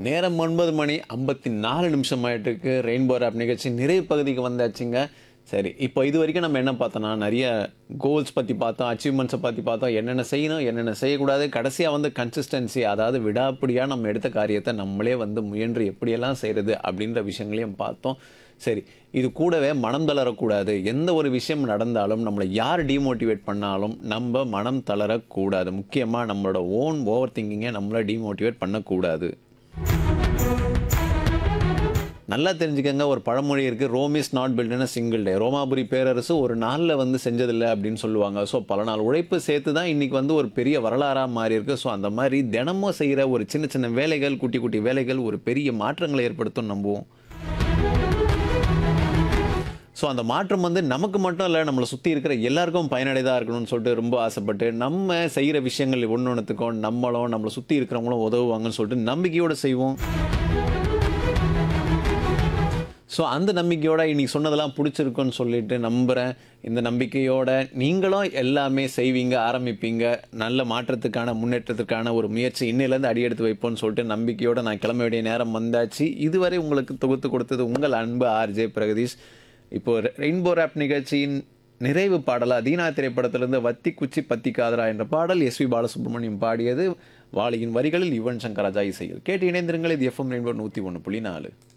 நேரம் ஒன்பது மணி ஐம்பத்தி நாலு நிமிஷம் ஆயிட்டுருக்கு ரெயின்போ ஆப் நிகழ்ச்சி நிறைவு பகுதிக்கு வந்தாச்சுங்க சரி இப்போ இது வரைக்கும் நம்ம என்ன பார்த்தோம்னா நிறைய கோல்ஸ் பற்றி பார்த்தோம் அச்சீவ்மெண்ட்ஸை பற்றி பார்த்தோம் என்னென்ன செய்யணும் என்னென்ன செய்யக்கூடாது கடைசியாக வந்து கன்சிஸ்டன்சி அதாவது விடாப்பிடியாக நம்ம எடுத்த காரியத்தை நம்மளே வந்து முயன்று எப்படியெல்லாம் செய்கிறது அப்படின்ற விஷயங்களையும் பார்த்தோம் சரி இது கூடவே மனம் தளரக்கூடாது எந்த ஒரு விஷயம் நடந்தாலும் நம்மளை யார் டிமோட்டிவேட் பண்ணாலும் நம்ம மனம் தளரக்கூடாது முக்கியமாக நம்மளோட ஓன் ஓவர் திங்கிங்கை நம்மளை டிமோட்டிவேட் பண்ணக்கூடாது நல்லா தெரிஞ்சுக்கங்க ஒரு பழமொழி இருக்குது ரோம் இஸ் நாட் பில்டுன்னு சிங்கிள் டே ரோமாபுரி பேரரசு ஒரு நாளில் வந்து செஞ்சதில்லை அப்படின்னு சொல்லுவாங்க ஸோ பல நாள் உழைப்பு சேர்த்து தான் இன்றைக்கி வந்து ஒரு பெரிய வரலாறாக மாறி இருக்கு ஸோ அந்த மாதிரி தினமும் செய்கிற ஒரு சின்ன சின்ன வேலைகள் குட்டி குட்டி வேலைகள் ஒரு பெரிய மாற்றங்களை ஏற்படுத்தும் நம்புவோம் ஸோ அந்த மாற்றம் வந்து நமக்கு மட்டும் இல்லை நம்மளை சுற்றி இருக்கிற எல்லாருக்கும் பயனடைதாக இருக்கணும்னு சொல்லிட்டு ரொம்ப ஆசைப்பட்டு நம்ம செய்கிற விஷயங்கள் ஒன்று ஒன்றுத்துக்கும் நம்மளும் நம்மளை சுற்றி இருக்கிறவங்களும் உதவுவாங்கன்னு சொல்லிட்டு நம்பிக்கையோடு செய்வோம் ஸோ அந்த நம்பிக்கையோட இன்னைக்கு சொன்னதெல்லாம் பிடிச்சிருக்குன்னு சொல்லிட்டு நம்புகிறேன் இந்த நம்பிக்கையோட நீங்களும் எல்லாமே செய்வீங்க ஆரம்பிப்பீங்க நல்ல மாற்றத்துக்கான முன்னேற்றத்துக்கான ஒரு முயற்சி இன்னிலேருந்து அடியெடுத்து வைப்போம்னு சொல்லிட்டு நம்பிக்கையோட நான் கிளம்ப வேண்டிய நேரம் வந்தாச்சு இதுவரை உங்களுக்கு தொகுத்து கொடுத்தது உங்கள் அன்பு ஆர்ஜே பிரகதீஷ் இப்போ ரெயின்போ ரேப் நிகழ்ச்சியின் நிறைவு பாடலாக தீனா திரைப்படத்திலிருந்து வத்தி குச்சி பத்தி காதரா என்ற பாடல் எஸ்வி பாலசுப்ரமணியம் பாடியது வாளியின் வரிகளில் யுவன் சங்கர் ராஜா இசையில் கேட்டு இணைந்திருங்கள் இது எஃப்எம் ரெயின்போ நூற்றி ஒன்று புள்ளி நாலு